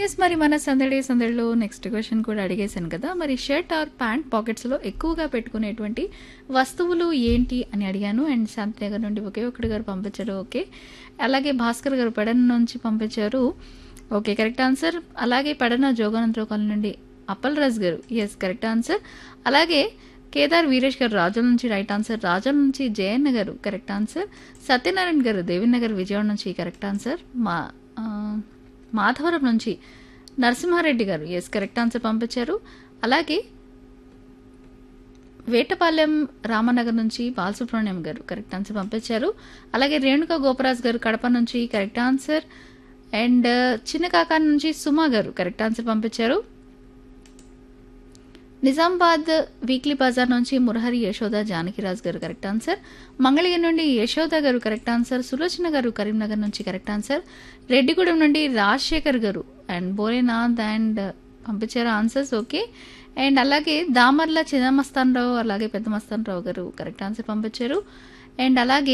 yes మరి మన సందడి సందడిలో నెక్స్ట్ క్వశ్చన్ కూడా అడిగేశాను కదా మరి షర్ట్ ఆర్ ప్యాంట్ పాకెట్స్లో ఎక్కువగా పెట్టుకునేటువంటి వస్తువులు ఏంటి అని అడిగాను అండ్ శాంతినగర్ నుండి ఒకే ఒకటి గారు పంపించారు ఓకే అలాగే భాస్కర్ గారు పెడన నుంచి పంపించారు ఓకే కరెక్ట్ ఆన్సర్ అలాగే పెడన జోగానంతరావు కాలనీ నుండి అప్పల్ రాజ్ గారు ఎస్ కరెక్ట్ ఆన్సర్ అలాగే కేదార్ వీరేష్ గారు రాజుల నుంచి రైట్ ఆన్సర్ రాజుల నుంచి జయన్న గారు కరెక్ట్ ఆన్సర్ సత్యనారాయణ గారు దేవినగర్ విజయవాడ నుంచి కరెక్ట్ ఆన్సర్ మా ఆ, మాధవరం నుంచి నరసింహారెడ్డి గారు ఎస్ కరెక్ట్ ఆన్సర్ పంపించారు అలాగే వేటపాలెం రామనగర్ నుంచి బాలసుబ్రహ్మణ్యం గారు కరెక్ట్ ఆన్సర్ పంపించారు అలాగే రేణుక గోపరాజ్ గారు కడప నుంచి కరెక్ట్ ఆన్సర్ అండ్ చిన్న కాకా నుంచి సుమా గారు కరెక్ట్ ఆన్సర్ పంపించారు నిజామాబాద్ వీక్లీ బజార్ నుంచి మురహరి యశోద జానకిరాజ్ గారు కరెక్ట్ ఆన్సర్ మంగళగిరి నుండి యశోద గారు కరెక్ట్ ఆన్సర్ సులోచన గారు కరీంనగర్ నుంచి కరెక్ట్ ఆన్సర్ రెడ్డిగూడెం నుండి రాజశేఖర్ గారు అండ్ భోలేనాథ్ అండ్ పంపించారు ఆన్సర్స్ ఓకే అండ్ అలాగే దామర్ల చిన్నమస్తాన్ రావు అలాగే పెద్ద మస్తాన్ రావు గారు కరెక్ట్ ఆన్సర్ పంపించారు అండ్ అలాగే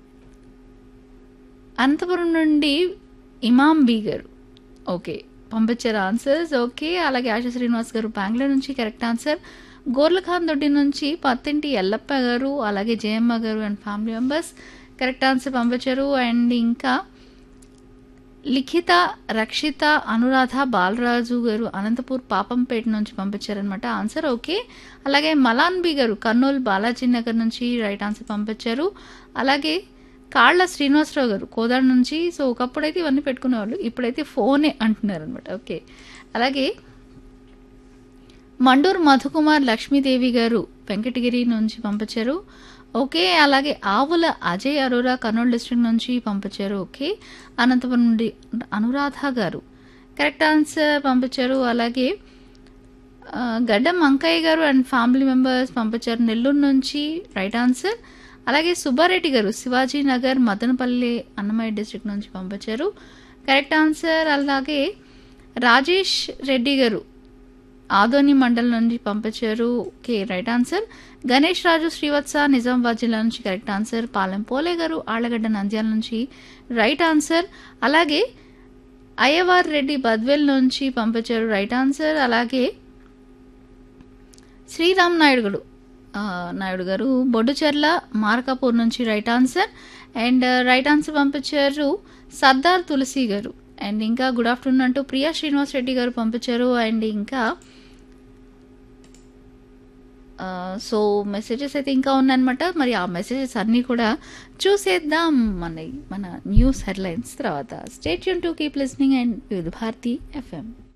అనంతపురం నుండి ఇమాం బి గారు ఓకే పంపించారు ఆన్సర్స్ ఓకే అలాగే ఆశా శ్రీనివాస్ గారు బెంగళూరు నుంచి కరెక్ట్ ఆన్సర్ గోర్లఖాన్ దొడ్డి నుంచి పత్తింటి ఎల్లప్ప గారు అలాగే Jayamma garu and family members correct answer పంపించారు అండ్ ఇంకా లిఖిత రక్షిత అనురాధ బాలరాజు గారు అనంతపూర్ పాపంపేట నుంచి పంపించారనమాట ఆన్సర్ ఓకే అలాగే మలాన్ బి గారు కర్నూలు బాలాజీ నగర్ నుంచి రైట్ ఆన్సర్ పంపించారు అలాగే కాళ్ళ శ్రీనివాసరావు గారు కోదాడ నుంచి సో ఒకప్పుడైతే ఇవన్నీ పెట్టుకునేవాళ్ళు ఇప్పుడైతే ఫోనే అంటున్నారు అనమాట ఓకే అలాగే మండూరు మధుకుమార్ లక్ష్మీదేవి గారు వెంకటగిరి నుంచి పంపించారు ఓకే అలాగే ఆవుల అజయ్ అరోరా కర్నూలు డిస్ట్రిక్ట్ నుంచి పంపించారు ఓకే అనంతపురం నుండి అనురాధ గారు కరెక్ట్ ఆన్సర్ పంపించారు అలాగే ఆ, గడ్డం అంకయ్య గారు అండ్ ఫ్యామిలీ మెంబర్స్ పంపించారు నెల్లూరు నుంచి రైట్ ఆన్సర్ అలాగే సుబ్బారెడ్డి గారు శివాజీ నగర్ మదనపల్లి అన్నమయ్య డిస్ట్రిక్ట్ నుంచి పంపించారు కరెక్ట్ ఆన్సర్ అలాగే రాజేష్ రెడ్డి గారు ఆదోని మండలం నుంచి పంపించారు okay right answer Ganesh Raju Srivatsa Nizamabad జిల్లా నుంచి కరెక్ట్ ఆన్సర్ పాలెం పోలే గారు ఆళ్లగడ్డ నంద్యాల నుంచి రైట్ ఆన్సర్ అలాగే అయ్యవార్ రెడ్డి బద్వేల్ నుంచి పంపించారు రైట్ ఆన్సర్ అలాగే శ్రీరామ్ నాయుడు గారు ఆ, నాయుడు గారు బొడ్డుచెర్ల మార్కాపూర్ నుంచి right answer and right answer పంపించారు సర్దార్ తులసి గారు అండ్ ఇంకా గుడ్ ఆఫ్టర్నూన్ అంటూ ప్రియా శ్రీనివాస్ రెడ్డి గారు పంపించారు అండ్ ఇంకా సో మెసేజెస్ అయితే ఇంకా ఉన్నాయన్నమాట మరి ఆ మెసేజెస్ అన్నీ కూడా చూసేద్దాం మన మన న్యూస్ హెడ్లైన్స్ తర్వాత స్టేట్ యూన్ to keep listening and with Bharati FM